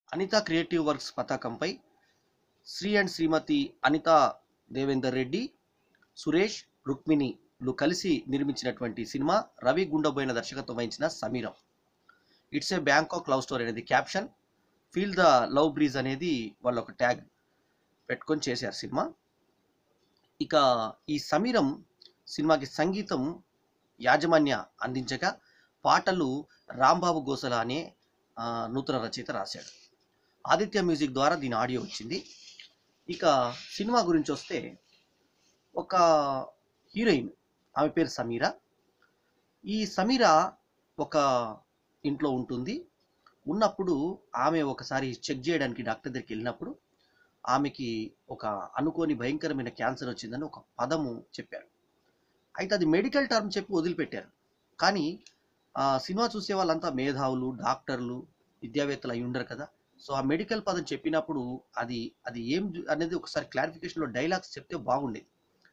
Anitha creative works పతాకంపై Shri and Shrimati Anitha Devender Reddy Suresh రుక్మిణిలు కలిసి నిర్మించినటువంటి సినిమా రవి గుండబోయిన దర్శకత్వం వహించిన Sameeram it's a Bangkok love story అనేది caption feel the love breeze అనేది వాళ్ళు ఒక ట్యాగ్ పెట్టుకొని చేశారు సినిమా ఇక ఈ సమీరం సినిమాకి సంగీతం యాజమాన్య అందించగా పాటలు రాంబాబు గోసల అనే ఆ, నూతన రచయిత రాశాడు ఆదిత్య మ్యూజిక్ ద్వారా దీని ఆడియో వచ్చింది ఇక సినిమా గురించి వస్తే ఒక హీరోయిన్ ఆమె పేరు సమీర ఈ సమీర ఒక ఇంట్లో ఉంటుంది ఉన్నప్పుడు ఆమె ఒకసారి చెక్ చేయడానికి డాక్టర్ దగ్గరికి వెళ్ళినప్పుడు ఆమెకి ఒక అనుకోని భయంకరమైన క్యాన్సర్ వచ్చిందని ఒక పదము చెప్పారు అయితే అది మెడికల్ టర్మ్ చెప్పి వదిలిపెట్టారు కానీ ఆ సినిమా చూసే వాళ్ళంతా మేధావులు డాక్టర్లు విద్యావేత్తలు అయి ఉండరు కదా సో ఆ మెడికల్ పదం చెప్పినప్పుడు అది అది ఏం జు- అనేది ఒకసారి క్లారిఫికేషన్లో డైలాగ్స్ చెప్తే బాగుండేది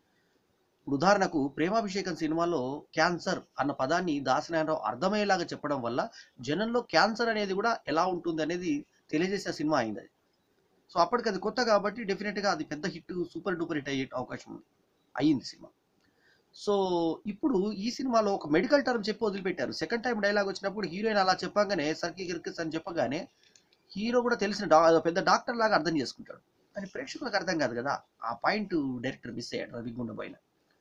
ఇప్పుడు ఉదాహరణకు ప్రేమాభిషేకం సినిమాలో క్యాన్సర్ అన్న పదాన్ని దాసనారాయణరావు అర్థమయ్యేలాగా చెప్పడం వల్ల జనంలో క్యాన్సర్ అనేది కూడా ఎలా ఉంటుంది అనేది తెలియజేసే సినిమా అయింది అది సో అప్పటికి అది కొత్త కాబట్టి డెఫినెట్గా అది పెద్ద హిట్ సూపర్ డూపర్ హిట్ అయ్యే అవకాశం ఉంది అయ్యింది సినిమా సో ఇప్పుడు ఈ సినిమాలో ఒక మెడికల్ టర్మ్ చెప్పి వదిలిపెట్టారు సెకండ్ టైం డైలాగ్ వచ్చినప్పుడు హీరోయిన్ అలా చెప్పగానే సర్కి గిర్కిస్ అని చెప్పగానే హీరో కూడా తెలిసిన డా పెద్ద డాక్టర్ లాగా అర్థం చేసుకుంటాడు కానీ ప్రేక్షకులకు అర్థం కాదు కదా ఆ పాయింట్ డైరెక్టర్ మిస్ అయ్యాడు రవి గుండబోయిన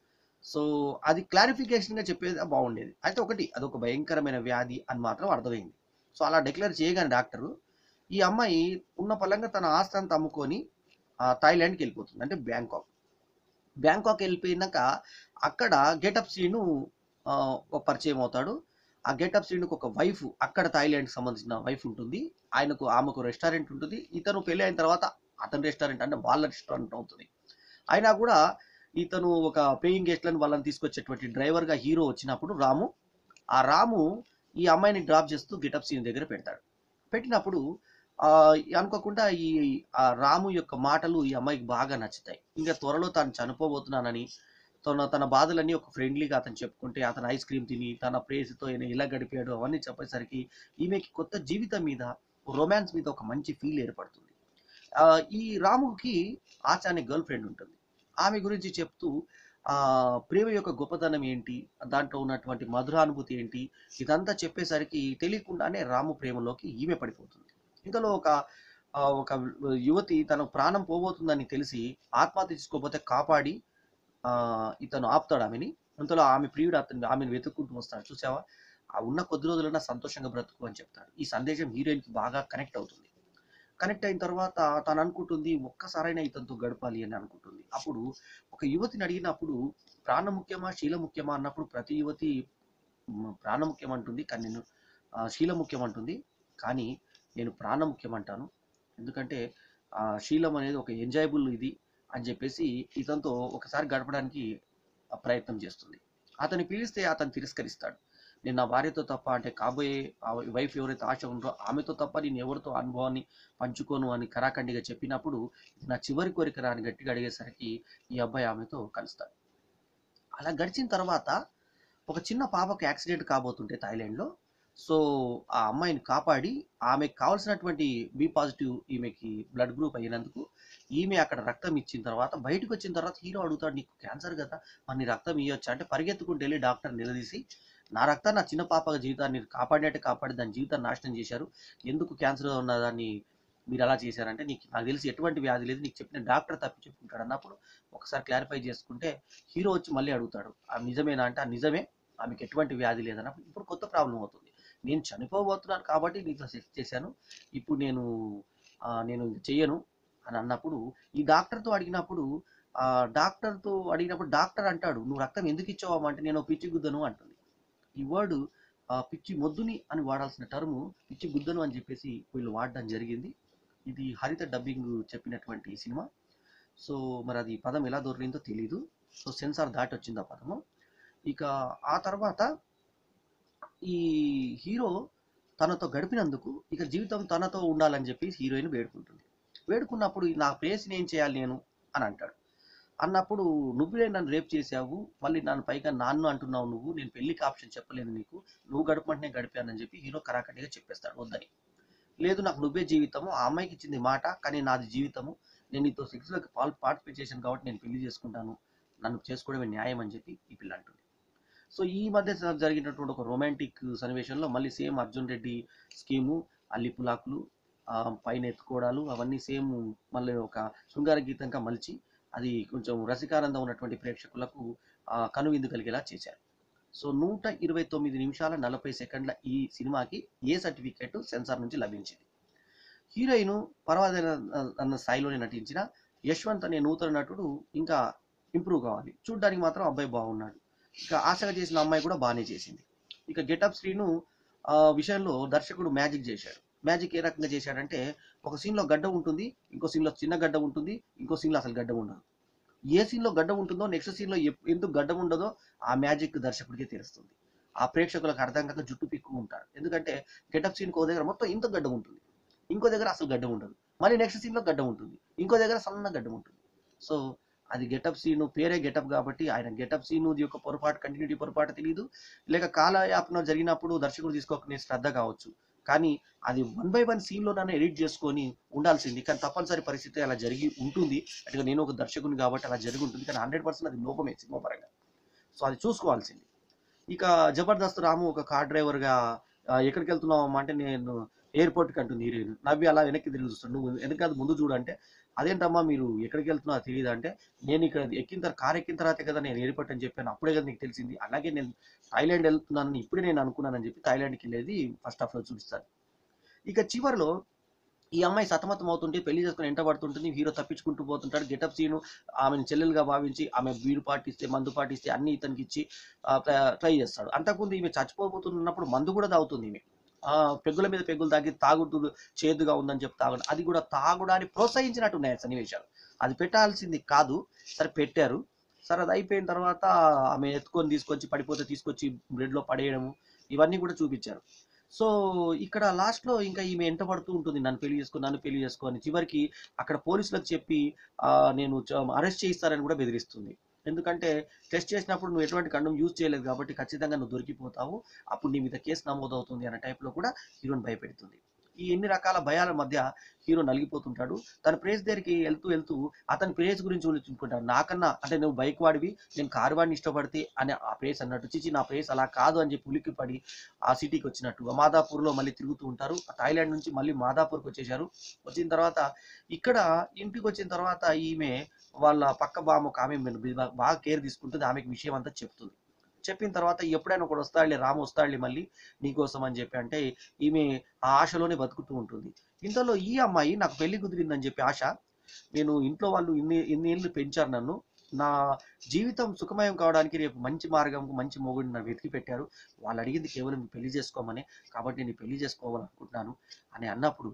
సో అది క్లారిఫికేషన్గా చెప్పేది బాగుండేది అయితే ఒకటి అదొక భయంకరమైన వ్యాధి అని మాత్రం అర్థమైంది సో అలా డిక్లేర్ చేయగానే డాక్టరు ఈ అమ్మాయి ఉన్న పలంగా తన ఆస్తి అంతా అమ్ముకొని ఆ, థాయిలాండ్కి వెళ్ళిపోతుంది అంటే బ్యాంకాక్ బ్యాంకాక్ వెళ్ళిపోయినాక అక్కడ గెటప్ శ్రీను ఆ, ఒక పరిచయం అవుతాడు ఆ గెటప్ శ్రీనుకు ఒక వైఫ్ అక్కడ థాయిలాండ్కి సంబంధించిన వైఫ్ ఉంటుంది ఆయనకు ఆమెకు రెస్టారెంట్ ఉంటుంది ఇతను పెళ్ళి అయిన తర్వాత అతని రెస్టారెంట్ అంటే వాళ్ళ రెస్టారెంట్ అవుతుంది అయినా కూడా ఇతను ఒక పేయింగ్ గెస్ట్లను వాళ్ళని తీసుకొచ్చేటువంటి డ్రైవర్గా హీరో వచ్చినప్పుడు రాము ఆ రాము ఈ అమ్మాయిని డ్రాప్ చేస్తూ గెటప్ సీన్ దగ్గర పెడతాడు పెట్టినప్పుడు ఆ, అనుకోకుండా ఈ ఆ రాము యొక్క మాటలు ఈ అమ్మాయికి బాగా నచ్చుతాయి ఇంకా త్వరలో తాను చనిపోబోతున్నానని తన తన బాధలన్నీ ఒక ఫ్రెండ్లీగా అతను చెప్పుకుంటే అతను ఐస్ క్రీమ్ తిని తన ప్రేయసితో ఈయన ఇలా గడిపాడు అవన్నీ చెప్పేసరికి ఈమెకి కొత్త జీవితం మీద రొమాన్స్ మీద ఒక మంచి ఫీల్ ఏర్పడుతుంది ఆ, ఈ రాముకి ఆచ అనే గర్ల్ ఫ్రెండ్ ఉంటుంది ఆమె గురించి చెప్తూ ఆ ప్రేమ యొక్క గొప్పతనం ఏంటి దాంట్లో ఉన్నటువంటి మధురానుభూతి ఏంటి ఇదంతా చెప్పేసరికి తెలియకుండానే రాము ప్రేమలోకి ఈమె పడిపోతుంది ఇంతలో ఒక ఆ, ఒక యువతి తన ప్రాణం పోబోతుందని తెలిసి ఆత్మహత్య చేసుకోకపోతే కాపాడి ఆ, ఇతను ఆపుతాడు ఆమెని ఇంతలో ఆమె ప్రియుడు అతను ఆమెను వెతుక్కుంటూ వస్తాడు చూసావా ఆ ఉన్న కొద్ది రోజులైనా సంతోషంగా బ్రతుకు అని చెప్తాడు ఈ సందేశం హీరోయిన్కి బాగా కనెక్ట్ అవుతుంది కనెక్ట్ అయిన తర్వాత తను అనుకుంటుంది ఒక్కసారైనా ఇతనితో గడపాలి అని అనుకుంటుంది అప్పుడు ఒక యువతిని అడిగినప్పుడు ప్రాణ ముఖ్యమా శీల ముఖ్యమా అన్నప్పుడు ప్రతి యువతి మ్, ప్రాణ ముఖ్యం అంటుంది కానీ నేను ఆ, శీల ముఖ్యం అంటుంది కానీ నేను ప్రాణ ముఖ్యం అంటాను ఎందుకంటే ఆ, శీలం అనేది ఒక ఎంజాయబుల్ ఇది అని చెప్పేసి ఇతనితో ఒకసారి గడపడానికి ఆ ప్రయత్నం చేస్తుంది అతన్ని పిలిస్తే అతను తిరస్కరిస్తాడు నేను నా భార్యతో తప్ప అంటే కాబోయే వైఫ్ ఎవరైతే ఆశ ఉందో ఆమెతో తప్ప నేను ఎవరితో అనుభవాన్ని పంచుకోను అని కరాఖండిగా చెప్పినప్పుడు ఇది నా చివరి కోరిక రా అని గట్టిగా అడిగేసరికి ఈ అబ్బాయి ఆమెతో కలుస్తాడు అలా గడిచిన తర్వాత ఒక చిన్న పాపకు యాక్సిడెంట్ కాబోతుంటే థాయిలాండ్లో సో ఆ అమ్మాయిని కాపాడి ఆమెకు కావాల్సినటువంటి బి పాజిటివ్ ఈమెకి బ్లడ్ గ్రూప్ అయినందుకు ఈమె అక్కడ రక్తం ఇచ్చిన తర్వాత బయటకు వచ్చిన తర్వాత హీరో అడుగుతాడు నీకు క్యాన్సర్ కదా మరి నీ రక్తం ఇవ్వచ్చు అంటే పరిగెత్తుకుంటూ వెళ్ళి డాక్టర్ నిలదీసి నా రక్తాన్ని నా చిన్న పాప జీవితాన్ని కాపాడినట్టు కాపాడి దాని జీవితాన్ని నాశనం చేశారు ఎందుకు క్యాన్సర్ ఉన్న దాన్ని మీరు అలా చేశారంటే నీకు నాకు తెలిసి ఎటువంటి వ్యాధి లేదు నీకు చెప్పిన డాక్టర్ తప్పి చెప్పుకుంటాడు అన్నప్పుడు ఒకసారి క్లారిఫై చేసుకుంటే హీరో వచ్చి మళ్ళీ అడుగుతాడు ఆ నిజమేనా అంటే ఆ నిజమే ఆమెకి ఎటువంటి వ్యాధి లేదన్నప్పుడు ఇప్పుడు కొత్త ప్రాబ్లం అవుతుంది నేను చనిపోబోతున్నాను కాబట్టి నీతో సెట్ చేశాను ఇప్పుడు నేను ఆ, నేను చెయ్యను అని అన్నప్పుడు ఈ డాక్టర్తో అడిగినప్పుడు ఆ డాక్టర్తో అడిగినప్పుడు డాక్టర్ అంటాడు నువ్వు రక్తం ఎందుకు ఇచ్చావు అంటే నేను పిచ్చి గుద్దను అంటుంది ఈ వర్డ్ పిచ్చి మొద్దుని అని వాడాల్సిన టర్ము పిచ్చి గుద్దను అని చెప్పేసి వీళ్ళు వాడడం జరిగింది ఇది హరిత డబ్బింగ్ చెప్పినటువంటి సినిమా సో మరి అది పదం ఎలా దొరికిందో తెలీదు సో సెన్సార్ దాటి వచ్చింది ఆ పదము ఇక ఆ తర్వాత ఈ హీరో తనతో గడిపినందుకు ఇక జీవితం తనతో ఉండాలని చెప్పి హీరోయిన్ వేడుకుంటుంది వేడుకున్నప్పుడు నా ప్రేయసిని ఏం చేయాలి నేను అని అంటాడు అన్నప్పుడు నువ్వే నన్ను రేప్ చేసావు మళ్ళీ నన్ను పైగా నాన్ను అంటున్నావు నువ్వు నేను పెళ్లికి ఆప్షన్ చెప్పలేదు నీకు నువ్వు గడపమంటే గడిపానని చెప్పి హీరో కరాకటిగా చెప్పేస్తాడు వద్దని లేదు నాకు నువ్వే జీవితము ఆ అమ్మాయికి ఇచ్చింది మాట కానీ నాది జీవితము నేను నీతో సెక్స్లోకి పాల్ పార్టిసిపేట్ చేశాను కాబట్టి నేను పెళ్లి చేసుకుంటాను నన్ను చేసుకోవడమే న్యాయం అని చెప్పి ఈ పిల్ల అంటుంది సో ఈ మధ్య స- జరిగినటువంటి ఒక రొమాంటిక్ సన్నివేశంలో మళ్ళీ సేమ్ అర్జున్ రెడ్డి స్కీము అల్లిపులాకులు ఆ, పైన ఎత్తుకోవడాలు అవన్నీ సేమ్ మళ్ళీ ఒక శృంగార గీతంగా మలిచి అది కొంచెం రసికానందం ఉన్నటువంటి ప్రేక్షకులకు ఆ, కనువిందు కలిగేలా చేశారు సో నూట ఇరవై తొమ్మిది నిమిషాల నలభై సెకండ్ల ఈ సినిమాకి ఏ సర్టిఫికేట్ సెన్సార్ నుంచి లభించింది హీరోయిన్ పర్వాలేదు అన్న స్థాయిలోనే నటించిన యశ్వంత్ అనే నూతన నటుడు ఇంకా ఇంప్రూవ్ కావాలి చూడ్డానికి మాత్రం అబ్బాయి బాగున్నాడు ఇక ఆశగా చేసిన అమ్మాయి కూడా బాగానే చేసింది ఇక గెటప్ శ్రీను ఆ విషయంలో దర్శకుడు మ్యాజిక్ చేశాడు మ్యాజిక్ ఏ రకంగా చేశాడంటే ఒక సీన్లో గడ్డ ఉంటుంది ఇంకో సీన్లో చిన్న గడ్డ ఉంటుంది ఇంకో సీన్లో అసలు గడ్డ ఉండదు ఏ సీన్లో గడ్డ ఉంటుందో నెక్స్ట్ సీన్లో ఎందుకు గడ్డ ఉండదో ఆ మ్యాజిక్ దర్శకుడికి తెలుస్తుంది ఆ ప్రేక్షకులకు అర్థం కాక జుట్టు పిక్కు ఉంటాడు ఎందుకంటే గెటప్ సీన్ కో దగ్గర మొత్తం ఇంత గడ్డ ఉంటుంది ఇంకో దగ్గర అసలు గడ్డ ఉండదు మళ్ళీ నెక్స్ట్ సీన్లో గడ్డ ఉంటుంది ఇంకో దగ్గర సన్న గడ్డ ఉంటుంది సో అది గెటప్ సీను పేరే గెటప్ కాబట్టి ఆయన గెటప్ సీను యొక్క పొరపాటు కంటిన్యూటీ పొరపాటు తెలియదు లేక కాలయాపన జరిగినప్పుడు దర్శకుడు తీసుకోకనే శ్రద్ధ కావచ్చు కానీ అది వన్ బై వన్ సీన్లో నన్ను ఎడిట్ చేసుకొని ఉండాల్సింది కానీ తప్పనిసరి పరిస్థితి అలా జరిగి ఉంటుంది అంటే నేను ఒక దర్శకుని కాబట్టి అలా జరిగి ఉంటుంది కానీ హండ్రెడ్ పర్సెంట్ అది లోపమే సినిమా పరంగా సో అది చూసుకోవాల్సింది ఇక జబర్దస్త్ రాము ఒక కార్ డ్రైవర్గా ఆ, ఎక్కడికి వెళ్తున్నావు అమ్మా అంటే నేను ఎయిర్పోర్ట్కి అంటుంది హీరోయిన్ నవ్వి అలా వెనక్కి తిరిగి చూస్తాడు నువ్వు ఎందుకంటే ముందు చూడంటే అదేంటమ్మా మీరు ఎక్కడికి వెళ్తున్నావు తెలియదు అంటే నేను ఇక్కడ ఎక్కిన తర్వాత కార్ ఎక్కిన తర్వాతే కదా నేను ఎయిర్పోర్ట్ అని చెప్పాను అప్పుడే కదా నీకు తెలిసింది అలాగే నేను థాయిలాండ్ వెళ్తున్నానని ఇప్పుడే నేను అనుకున్నానని చెప్పి థాయిలాండ్కి వెళ్ళేది ఫస్ట్ హాఫ్లో చూపిస్తాను ఇక చివరిలో ఈ అమ్మాయి సతమతం అవుతుంటే పెళ్లి చేసుకుని ఎంట పడుతుంటుంది హీరో తప్పించుకుంటూ పోతుంటాడు గెటప్ సీను ఆమెను చెల్లెలుగా భావించి ఆమె బీరు పాటిస్తే మందు పాటిస్తే అన్ని ఇతనికి ఇచ్చి ట్రై చేస్తాడు అంతకుముందు ఈమె చచ్చిపోబోతున్నప్పుడు మందు కూడా తాగుతుంది ఈమె ఆ, పెగ్గుల మీద పెగ్గులు తాగి తాగుతూ చేదుగా ఉందని చెప్పి తాగడం అది కూడా తాగడాన్ని ప్రోత్సహించినట్టు ఉన్నాయి ఆ సన్నివేశాలు అది పెట్టాల్సింది కాదు సరే పెట్టారు సరే అది అయిపోయిన తర్వాత ఆమె ఎత్తుకొని తీసుకొచ్చి పడిపోతే తీసుకొచ్చి బ్రెడ్లో పడేయడము ఇవన్నీ కూడా చూపించారు సో ఇక్కడ లాస్ట్లో ఇంకా ఈమె ఎంట పడుతూ ఉంటుంది నన్ను పెళ్లి చేసుకో నన్ను పెళ్లి చేసుకో అని చివరికి అక్కడ పోలీసులకు చెప్పి ఆ, నేను అరెస్ట్ చేయిస్తారని కూడా బెదిరిస్తుంది ఎందుకంటే టెస్ట్ చేసినప్పుడు నువ్వు ఎటువంటి కండం యూజ్ చేయలేదు కాబట్టి ఖచ్చితంగా నువ్వు దొరికిపోతావు అప్పుడు నీ మీద కేసు నమోదవుతుంది అనే టైప్లో కూడా హీరోని భయపెడుతుంది ఈ ఎన్ని రకాల భయాల మధ్య హీరో నలిగిపోతుంటాడు తన ప్రేస్ దగ్గరికి వెళ్తూ వెళ్తూ అతని ప్రేస్ గురించి ఊహించుకుంటాడు నాకన్నా అంటే నువ్వు బైక్ వాడివి నేను కారు వాడిని ఇష్టపడితే అని ఆ ప్రేస్ అన్నట్టు చిచి నా ప్రేస్ అలా కాదు అని చెప్పి ఉలిక్కి పడి ఆ సిటీకి వచ్చినట్టు మాదాపూర్లో మళ్ళీ తిరుగుతూ ఉంటారు ఆ థాయిలాండ్ నుంచి మళ్ళీ మాదాపూర్కి వచ్చేసారు వచ్చిన తర్వాత ఇక్కడ ఇంటికి వచ్చిన తర్వాత ఈమె వాళ్ళ పక్క బామ్మ ఒక ఆమె మీద బా- బాగా కేర్ తీసుకుంటుంది ఆమెకి విషయం అంతా చెప్తుంది చెప్పిన తర్వాత ఎప్పుడైనా ఒకడు వస్తాడులే రాము వస్తాడులే మళ్ళీ నీకోసం అని చెప్పి అంటే ఈమె ఆ ఆశలోనే బతుకుతూ ఉంటుంది ఇంతలో ఈ అమ్మాయి నాకు పెళ్లి కుదిరిందని చెప్పి ఆశ నేను ఇంట్లో వాళ్ళు ఇన్ని ఇన్ని ఏళ్ళు పెంచారు నన్ను నా జీవితం సుఖమయం కావడానికి రేపు మంచి మార్గం మంచి మొగుడిని నన్ను వెతికి పెట్టారు వాళ్ళు అడిగింది కేవలం నువ్వు పెళ్లి చేసుకోమని కాబట్టి నేను పెళ్లి చేసుకోవాలనుకుంటున్నాను అని అన్నప్పుడు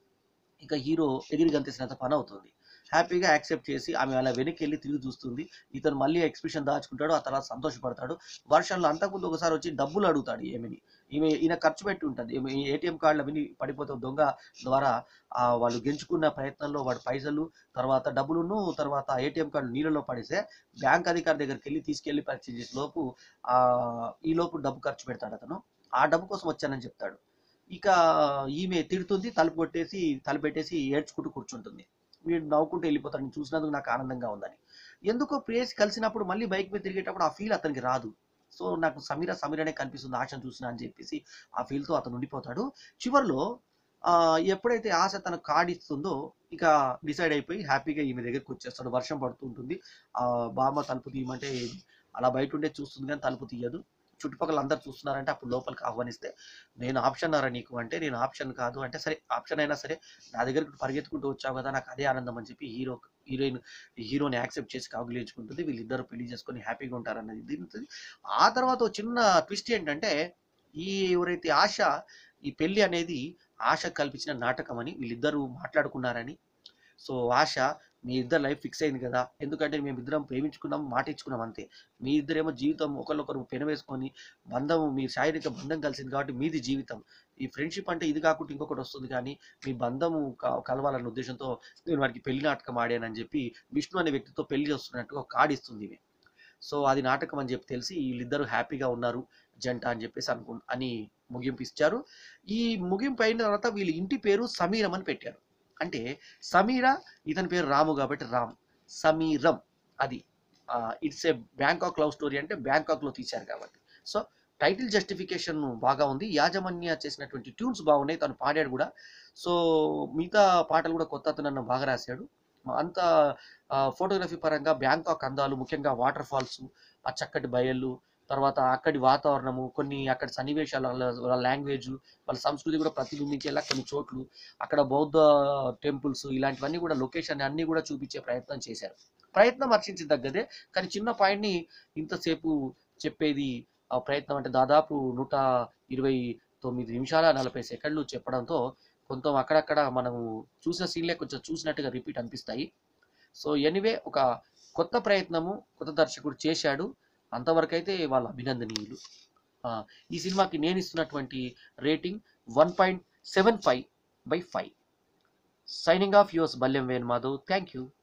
ఇక హీరో ఎగిరి గంతేసినంత పని అవుతుంది హ్యాపీగా యాక్సెప్ట్ చేసి ఆమె అలా వెనక్కి వెళ్ళి తిరిగి చూస్తుంది ఇతను మళ్ళీ ఎక్స్ప్రెషన్ దాచుకుంటాడు ఆ తర్వాత సంతోషపడతాడు వర్షంలో అంతకుముందు ఒకసారి వచ్చి డబ్బులు అడుగుతాడు ఏమిని ఈమె ఈయన ఖర్చు పెట్టి ఉంటుంది ఈమె ఏటీఎం కార్డులు విని పడిపోతే దొంగ ద్వారా ఆ వాళ్ళు గెంచుకున్న ప్రయత్నంలో వాడు పైసలు తర్వాత డబ్బులును తర్వాత ఏటీఎం కార్డు నీళ్ళలో పడేస్తే బ్యాంక్ అధికారి దగ్గరికి వెళ్ళి తీసుకెళ్లి పరీక్ష చేసే లోపు ఆ ఈ లోపు డబ్బు ఖర్చు పెడతాడు అతను ఆ డబ్బు కోసం వచ్చానని చెప్తాడు ఇక ఈమె తిడుతుంది తలుపు కొట్టేసి తలుపు పెట్టేసి ఏడ్చుకుంటూ కూర్చుంటుంది వీడు నవ్వుకుంటూ వెళ్ళిపోతాడు నేను చూసినందుకు నాకు ఆనందంగా ఉందని ఎందుకో ప్రేస్ కలిసినప్పుడు మళ్ళీ బైక్ మీద తిరిగేటప్పుడు ఆ ఫీల్ అతనికి రాదు సో నాకు సమీర సమీరనే కనిపిస్తుంది ఆశను చూసినా అని చెప్పేసి ఆ ఫీల్తో అతను ఉండిపోతాడు చివరిలో ఆ, ఎప్పుడైతే ఆశ తన కార్డ్ ఇస్తుందో ఇక డిసైడ్ అయిపోయి హ్యాపీగా ఈమె దగ్గరికి వచ్చేస్తాడు వర్షం పడుతూ ఉంటుంది ఆ బామ్మ తలుపు తీయమంటే అలా బయట ఉండే చూస్తుంది కానీ తలుపు తీయదు చుట్టుపక్కల అందరు చూస్తున్నారంటే అప్పుడు లోపలికి ఆహ్వానిస్తే నేను ఆప్షన్ అరా నీకు అంటే నేను ఆప్షన్ కాదు అంటే సరే ఆప్షన్ అయినా సరే నా దగ్గరికి పరిగెత్తుకుంటూ వచ్చావు కదా నాకు అదే ఆనందం అని చెప్పి హీరో హీరోయిన్ హీరోని యాక్సెప్ట్ చేసి కౌగిలించుకుంటుంది వీళ్ళిద్దరు పెళ్లి చేసుకొని హ్యాపీగా ఉంటారన్నది దీని ఆ తర్వాత ఒక చిన్న ట్విస్ట్ ఏంటంటే ఈ ఎవరైతే ఆశ ఈ పెళ్లి అనేది ఆశ కల్పించిన నాటకం అని వీళ్ళిద్దరూ మాట్లాడుకున్నారని సో ఆశ మీ ఇద్దరు లైఫ్ ఫిక్స్ అయింది కదా ఎందుకంటే మేము ఇద్దరం ప్రేమించుకున్నాం మాట ఇచ్చుకున్నాం అంతే మీ ఇద్దరేమో జీవితం ఒకరికొకరు పెనవేసుకొని బంధం మీ శారీరక బంధం కలిసింది కాబట్టి మీది జీవితం ఈ ఫ్రెండ్షిప్ అంటే ఇది కాకుండా ఇంకొకటి వస్తుంది కానీ మీ బంధము క- కలవాలన్న ఉద్దేశంతో నేను వాడికి పెళ్లి నాటకం ఆడానని చెప్పి విష్ణు అనే వ్యక్తితో పెళ్లి చేస్తున్నట్టుగా ఒక కార్డు ఇస్తుంది ఈమె సో అది నాటకం అని చెప్పి తెలిసి వీళ్ళిద్దరూ హ్యాపీగా ఉన్నారు జంట అని చెప్పేసి అనుకు అని ముగింపు ఇచ్చారు ఈ ముగింపు అయిన తర్వాత వీళ్ళ ఇంటి పేరు సమీరం అని పెట్టారు అంటే సమీర ఇతని పేరు రాము కాబట్టి రామ్ సమీరం అది it's a Bangkok love story అంటే బ్యాంకాక్లో తీశారు కాబట్టి సో టైటిల్ జస్టిఫికేషన్ బాగా ఉంది యాజమాన్య చేసినటువంటి ట్యూన్స్ బాగున్నాయి తను పాడాడు కూడా సో మిగతా పాటలు కూడా కొత్త అతను బాగా రాశాడు అంత ఫోటోగ్రఫీ పరంగా బ్యాంకాక్ అందాలు ముఖ్యంగా వాటర్ ఫాల్స్ ఆ చక్కటి బయళ్ళు తర్వాత అక్కడి వాతావరణము కొన్ని అక్కడి సన్నివేశాలు వాళ్ళ లాంగ్వేజ్ వాళ్ళ సంస్కృతి కూడా ప్రతిబింబించేలా కొన్ని చోట్లు అక్కడ బౌద్ధ టెంపుల్స్ ఇలాంటివన్నీ కూడా లొకేషన్ అన్నీ కూడా చూపించే ప్రయత్నం చేశారు ప్రయత్నం హర్షించదగ్గదే కానీ చిన్న పాయింట్ని ఇంతసేపు చెప్పేది ఆ ప్రయత్నం అంటే దాదాపు నూట ఇరవై తొమ్మిది నిమిషాల నలభై సెకండ్లు చెప్పడంతో కొంత అక్కడక్కడ మనము చూసిన సీన్లే కొంచెం చూసినట్టుగా రిపీట్ అనిపిస్తాయి సో ఎనీవే ఒక కొత్త ప్రయత్నము కొత్త దర్శకుడు చేశాడు అంతవరకు అయితే వాళ్ళ అభినందనీయులు ఆ, ఈ సినిమాకి నేను ఇస్తున్నటువంటి rating one point seven five by five signing off yours Balyam Venu Madhav thank you